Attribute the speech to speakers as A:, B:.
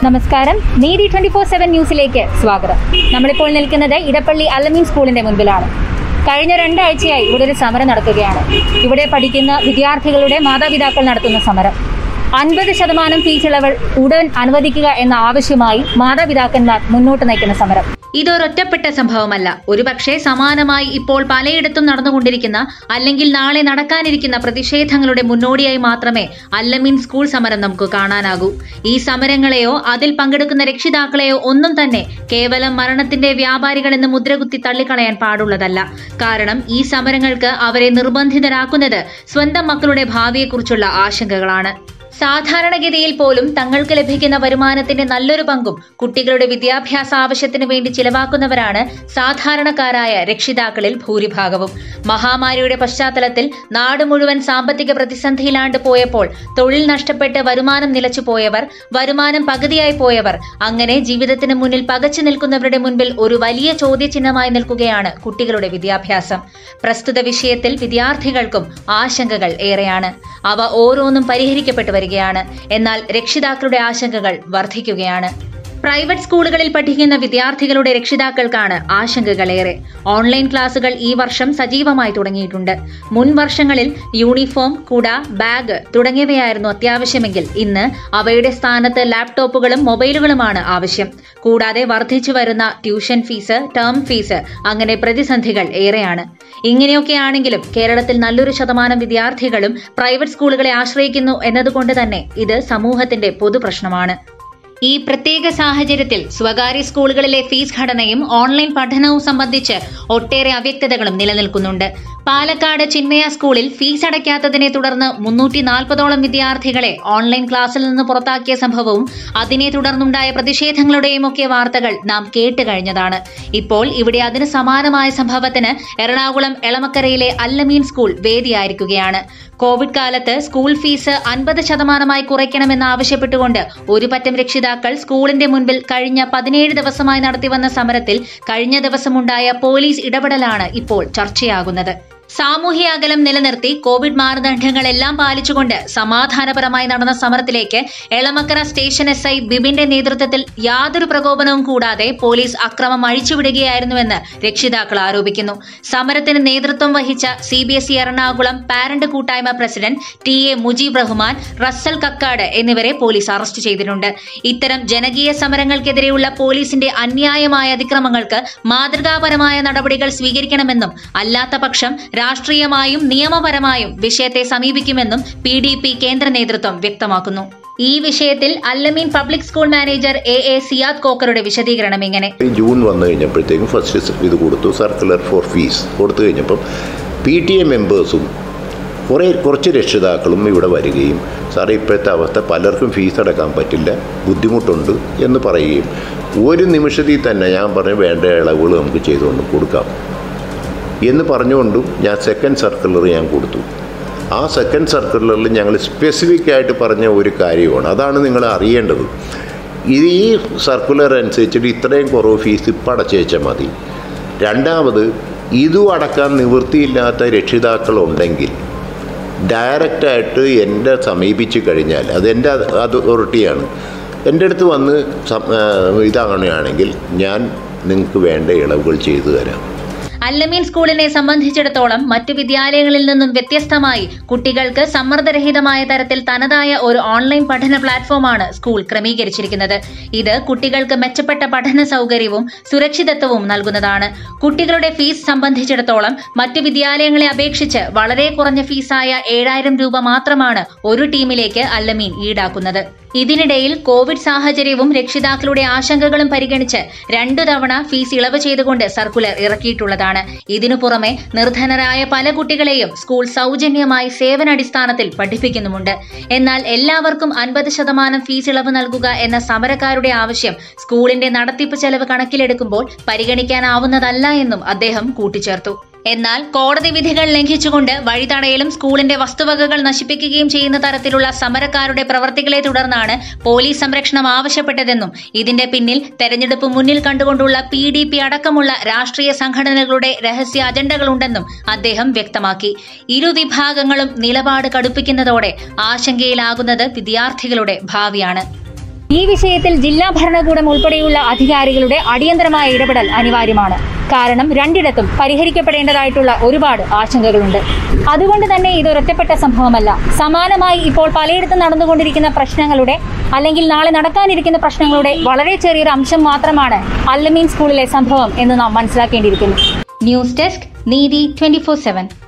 A: നമസ്കാരം നീതി twenty four seven ന്യൂസിലേക്ക് സ്വാഗതം നമ്മളിപ്പോൾ നിൽക്കുന്നത് ഇടപ്പള്ളി അല്ലമീൻ സ്കൂളിന്റെ മുൻപിലാണ് കഴിഞ്ഞ രണ്ടാഴ്ചയായി ഇവിടെ ഒരു സമരം നടക്കുകയാണ് ഇവിടെ പഠിക്കുന്ന വിദ്യാർത്ഥികളുടെ മാതാപിതാക്കൾ നടത്തുന്ന സമരം അൻപത് ശതമാനം ഫീസ് ഇളവ് ഉടൻ അനുവദിക്കുക എന്ന ആവശ്യമായി മാതാപിതാക്കന്മാർ മുന്നോട്ട് നയിക്കുന്ന സമരം
B: ഇതൊരൊറ്റപ്പെട്ട സംഭവമല്ല ഒരുപക്ഷെ സമാനമായി ഇപ്പോൾ പലയിടത്തും നടന്നുകൊണ്ടിരിക്കുന്ന അല്ലെങ്കിൽ നാളെ നടക്കാനിരിക്കുന്ന പ്രതിഷേധങ്ങളുടെ മുന്നോടിയായി മാത്രമേ അല്ലമീൻ സ്കൂൾ സമരം നമുക്ക് കാണാനാകൂ ഈ സമരങ്ങളെയോ അതിൽ പങ്കെടുക്കുന്ന രക്ഷിതാക്കളെയോ ഒന്നും തന്നെ കേവലം മരണത്തിന്റെ വ്യാപാരികളെന്ന് മുദ്രകുത്തി തള്ളിക്കളയാൻ പാടുള്ളതല്ല കാരണം ഈ സമരങ്ങൾക്ക് അവരെ നിർബന്ധിതരാക്കുന്നത് സ്വന്തം മക്കളുടെ ഭാവിയെക്കുറിച്ചുള്ള ആശങ്കകളാണ് സാധാരണഗതിയിൽ പോലും തങ്ങൾക്ക് ലഭിക്കുന്ന വരുമാനത്തിന്റെ നല്ലൊരു പങ്കും കുട്ടികളുടെ വിദ്യാഭ്യാസ ആവശ്യത്തിന് വേണ്ടി ചിലവാക്കുന്നവരാണ് സാധാരണക്കാരായ രക്ഷിതാക്കളിൽ ഭൂരിഭാഗവും മഹാമാരിയുടെ പശ്ചാത്തലത്തിൽ നാട് മുഴുവൻ സാമ്പത്തിക പ്രതിസന്ധിയിലാണ്ട് പോയപ്പോൾ തൊഴിൽ നഷ്ടപ്പെട്ട് വരുമാനം നിലച്ചു പോയവർ വരുമാനം പകുതിയായി പോയവർ അങ്ങനെ ജീവിതത്തിന് മുന്നിൽ പകച്ചു നിൽക്കുന്നവരുടെ മുൻപിൽ ഒരു വലിയ ചോദ്യചിഹ്നമായി നിൽക്കുകയാണ് കുട്ടികളുടെ വിദ്യാഭ്യാസം പ്രസ്തുത വിഷയത്തിൽ വിദ്യാർത്ഥികൾക്കും ആശങ്കകൾ ഏറെയാണ് അവ ഓരോന്നും പരിഹരിക്കപ്പെട്ടു വരികയാണ് എന്നാൽ രക്ഷിതാക്കളുടെ ആശങ്കകൾ വർദ്ധിക്കുകയാണ് പ്രൈവറ്റ് സ്കൂളുകളിൽ പഠിക്കുന്ന വിദ്യാർത്ഥികളുടെ രക്ഷിതാക്കൾക്കാണ് ആശങ്കകളേറെ ഓൺലൈൻ ക്ലാസുകൾ ഈ വർഷം സജീവമായി തുടങ്ങിയിട്ടുണ്ട് മുൻ വർഷങ്ങളിൽ യൂണിഫോം കുട ബാഗ് തുടങ്ങിയവയായിരുന്നു അത്യാവശ്യമെങ്കിൽ ഇന്ന് അവയുടെ സ്ഥാനത്ത് ലാപ്ടോപ്പുകളും മൊബൈലുകളുമാണ് ആവശ്യം കൂടാതെ വർദ്ധിച്ചു വരുന്ന ട്യൂഷൻ ഫീസ് ടേം ഫീസ് അങ്ങനെ പ്രതിസന്ധികൾ ഏറെയാണ് ഇങ്ങനെയൊക്കെയാണെങ്കിലും കേരളത്തിൽ നല്ലൊരു ശതമാനം വിദ്യാർത്ഥികളും പ്രൈവറ്റ് സ്കൂളുകളെ ആശ്രയിക്കുന്നു എന്നതുകൊണ്ട് തന്നെ ഇത് സമൂഹത്തിന്റെ പൊതുപ്രശ്നമാണ് ഈ പ്രത്യേക സാഹചര്യത്തിൽ സ്വകാര്യ സ്കൂളുകളിലെ ഫീസ് ഘടനയും ഓൺലൈൻ പഠനവും സംബന്ധിച്ച് ഒട്ടേറെ അവ്യക്തതകളും നിലനിൽക്കുന്നുണ്ട് പാലക്കാട് ചിന്മയ സ്കൂളിൽ ഫീസ് അടയ്ക്കാത്തതിനെ തുടർന്ന് മുന്നൂറ്റി നാൽപ്പതോളം വിദ്യാർത്ഥികളെ ഓൺലൈൻ ക്ലാസ്സിൽ നിന്ന് പുറത്താക്കിയ സംഭവവും അതിനെ തുടർന്നുണ്ടായ പ്രതിഷേധങ്ങളുടെയും ഒക്കെ വാർത്തകൾ നാം കേട്ട് കഴിഞ്ഞതാണ് ഇപ്പോൾ ഇവിടെ അതിന് സമാനമായ സംഭവത്തിന് എറണാകുളം എളമക്കരയിലെ അല്ലമീൻ സ്കൂൾ വേദിയായിരിക്കുകയാണ് കോവിഡ് കാലത്ത് സ്കൂൾ ഫീസ് അൻപത് ശതമാനമായി കുറയ്ക്കണമെന്നാവശ്യപ്പെട്ടുകൊണ്ട് ഒരു പറ്റം രക്ഷിതാക്കൾ സ്കൂളിന്റെ മുൻപിൽ കഴിഞ്ഞ പതിനേഴ് ദിവസമായി നടത്തിവന്ന സമരത്തിൽ കഴിഞ്ഞ ദിവസമുണ്ടായ പോലീസ് ഇടപെടലാണ് ഇപ്പോൾ ചർച്ചയാകുന്നത് സാമൂഹ്യ അകലം നിലനിർത്തി കോവിഡ് മാനദണ്ഡങ്ങളെല്ലാം പാലിച്ചുകൊണ്ട് സമാധാനപരമായി നടന്ന സമരത്തിലേക്ക് എളമക്കര സ്റ്റേഷൻ എസ് ഐ ബിബിന്റെ നേതൃത്വത്തിൽ യാതൊരു പ്രകോപനവും കൂടാതെ പോലീസ് അക്രമം അഴിച്ചുവിടുകയായിരുന്നുവെന്ന് രക്ഷിതാക്കൾ ആരോപിക്കുന്നു സമരത്തിന് നേതൃത്വം വഹിച്ച C B S E Ernakulam parent കൂട്ടായ്മ president T A Mujeeb Rahman Russell Kakkad എന്നിവരെ പോലീസ് അറസ്റ്റ് ചെയ്തിട്ടുണ്ട് ഇത്തരം ജനകീയ സമരങ്ങൾക്കെതിരെയുള്ള പോലീസിന്റെ അന്യായമായ അതിക്രമങ്ങൾക്ക് മാതൃകാപരമായ നടപടികൾ സ്വീകരിക്കണമെന്നും അല്ലാത്ത പക്ഷം രാഷ്ട്രീയമായും നിയമപരമായും വിഷയത്തെ സമീപിക്കുമെന്നും പി ഡി പി കേന്ദ്ര നേതൃത്വം വ്യക്തമാക്കുന്നു ഈ വിഷയത്തിൽ Alameen public school manager A A Siyad കോക്കറുടെ വിശദീകരണം ഇങ്ങനെ
C: ഈ ജൂൺ വന്നു കഴിഞ്ഞപ്പോഴത്തേക്കും ഫസ്റ്റ് ഇത് കൊടുത്തു സർക്കുലർ ഫോർ ഫീസ് കൊടുത്തു കഴിഞ്ഞപ്പം പി ടി എ മെമ്പേഴ്സും കുറേ കുറച്ച് രക്ഷിതാക്കളും ഇവിടെ വരികയും സാറേ ഇപ്പോഴത്തെ അവസ്ഥ പലർക്കും ഫീസ് അടക്കാൻ പറ്റില്ല ബുദ്ധിമുട്ടുണ്ട് എന്ന് പറയുകയും ഒരു നിമിഷത്തിൽ തന്നെ ഞാൻ പറഞ്ഞു വേണ്ട ഇളവുകൾ നമുക്ക് ചെയ്തുകൊണ്ട് കൊടുക്കാം എന്ന് പറഞ്ഞുകൊണ്ടും ഞാൻ സെക്കൻഡ് സർക്കുലർ ഞാൻ കൊടുത്തു ആ സെക്കൻഡ് സർക്കുലറിൽ ഞങ്ങൾ സ്പെസിഫിക് ആയിട്ട് പറഞ്ഞ ഒരു കാര്യമാണ് അതാണ് നിങ്ങൾ അറിയേണ്ടത് ഇത് ഈ സർക്കുലർ അനുസരിച്ചിട്ട് ഇത്രയും കുറവ് ഫീസ് ഇപ്പം അടച്ചേച്ചാൽ മതി രണ്ടാമത് ഇതും അടക്കാൻ നിവൃത്തിയില്ലാത്ത രക്ഷിതാക്കളുണ്ടെങ്കിൽ ഡയറക്റ്റായിട്ട് എൻ്റെ സമീപിച്ച് കഴിഞ്ഞാൽ അതെൻ്റെ അതോറിറ്റിയാണ് എൻ്റെ അടുത്ത് വന്ന് സം- ആ, ഇതാകുകയാണെങ്കിൽ ഞാൻ നിങ്ങൾക്ക് വേണ്ട ഇളവുകൾ ചെയ്തു തരാം
B: അല്ലമീൻ സ്കൂളിനെ സംബന്ധിച്ചിടത്തോളം മറ്റു വിദ്യാലയങ്ങളിൽ നിന്നും വ്യത്യസ്തമായി കുട്ടികൾക്ക് സമ്മർദ്ദരഹിതമായ തരത്തിൽ തനതായ ഒരു ഓൺലൈൻ പഠന പ്ലാറ്റ്ഫോമാണ് സ്കൂൾ ക്രമീകരിച്ചിരിക്കുന്നത് ഇത് കുട്ടികൾക്ക് മെച്ചപ്പെട്ട പഠന സൗകര്യവും സുരക്ഷിതത്വവും നൽകുന്നതാണ് കുട്ടികളുടെ ഫീസ് സംബന്ധിച്ചിടത്തോളം മറ്റു വിദ്യാലയങ്ങളെ അപേക്ഷിച്ച് വളരെ കുറഞ്ഞ ഫീസായ ഏഴായിരം രൂപ മാത്രമാണ് ഒരു ടീമിലേക്ക് അല്ലമീൻ ഈടാക്കുന്നത് ഇതിനിടയിൽ കോവിഡ് സാഹചര്യവും രക്ഷിതാക്കളുടെ ആശങ്കകളും പരിഗണിച്ച് രണ്ടു തവണ ഫീസ് ഇളവ് ചെയ്തുകൊണ്ട് സർക്കുലർ ഇറക്കിയിട്ടുള്ളതാണ് ഇതിനു പുറമെ നിർധനരായ പല കുട്ടികളെയും സ്കൂൾ സൗജന്യമായി സേവനാടിസ്ഥാനത്തിൽ പഠിപ്പിക്കുന്നുമുണ്ട് എന്നാൽ എല്ലാവർക്കും അൻപത് ശതമാനം ഫീസ് ഇളവ് നൽകുക എന്ന സമരക്കാരുടെ ആവശ്യം സ്കൂളിന്റെ നടത്തിപ്പ് ചെലവ് കണക്കിലെടുക്കുമ്പോൾ പരിഗണിക്കാനാവുന്നതല്ല എന്നും അദ്ദേഹം കൂട്ടിച്ചേർത്തു എന്നാൽ കോടതി വിധികൾ ലംഘിച്ചുകൊണ്ട് വഴിതടയലും സ്കൂളിന്റെ വസ്തുവകകൾ നശിപ്പിക്കുകയും ചെയ്യുന്ന തരത്തിലുള്ള സമരക്കാരുടെ പ്രവർത്തികളെ തുടർന്നാണ് പോലീസ് സംരക്ഷണം ആവശ്യപ്പെട്ടതെന്നും ഇതിന്റെ പിന്നിൽ തെരഞ്ഞെടുപ്പ് മുന്നിൽ കണ്ടുകൊണ്ടുള്ള പി ഡി പി അടക്കമുള്ള രാഷ്ട്രീയ സംഘടനകളുടെ രഹസ്യ അജണ്ടകളുണ്ടെന്നും അദ്ദേഹം വ്യക്തമാക്കി ഇരു വിഭാഗങ്ങളും നിലപാട് കടുപ്പിക്കുന്നതോടെ ആശങ്കയിലാകുന്നത് വിദ്യാർത്ഥികളുടെ ഭാവിയാണ്
A: ഈ വിഷയത്തിൽ ജില്ലാ ഭരണകൂടം ഉൾപ്പെടെയുള്ള അധികാരികളുടെ അടിയന്തരമായ ഇടപെടൽ അനിവാര്യമാണ് കാരണം രണ്ടിടത്തും പരിഹരിക്കപ്പെടേണ്ടതായിട്ടുള്ള ഒരുപാട് ആശങ്കകളുണ്ട് അതുകൊണ്ട് തന്നെ ഇത് ഒരൊറ്റപ്പെട്ട സംഭവമല്ല സമാനമായി ഇപ്പോൾ പലയിടത്തും നടന്നുകൊണ്ടിരിക്കുന്ന പ്രശ്നങ്ങളുടെ അല്ലെങ്കിൽ നാളെ നടക്കാനിരിക്കുന്ന പ്രശ്നങ്ങളുടെ വളരെ ചെറിയൊരു അംശം മാത്രമാണ് അല്ലമീൻ സ്കൂളിലെ സംഭവം എന്ന് നാം മനസ്സിലാക്കേണ്ടിയിരിക്കുന്നു
B: ന്യൂസ് ഡെസ്ക് നീതി ട്വന്റി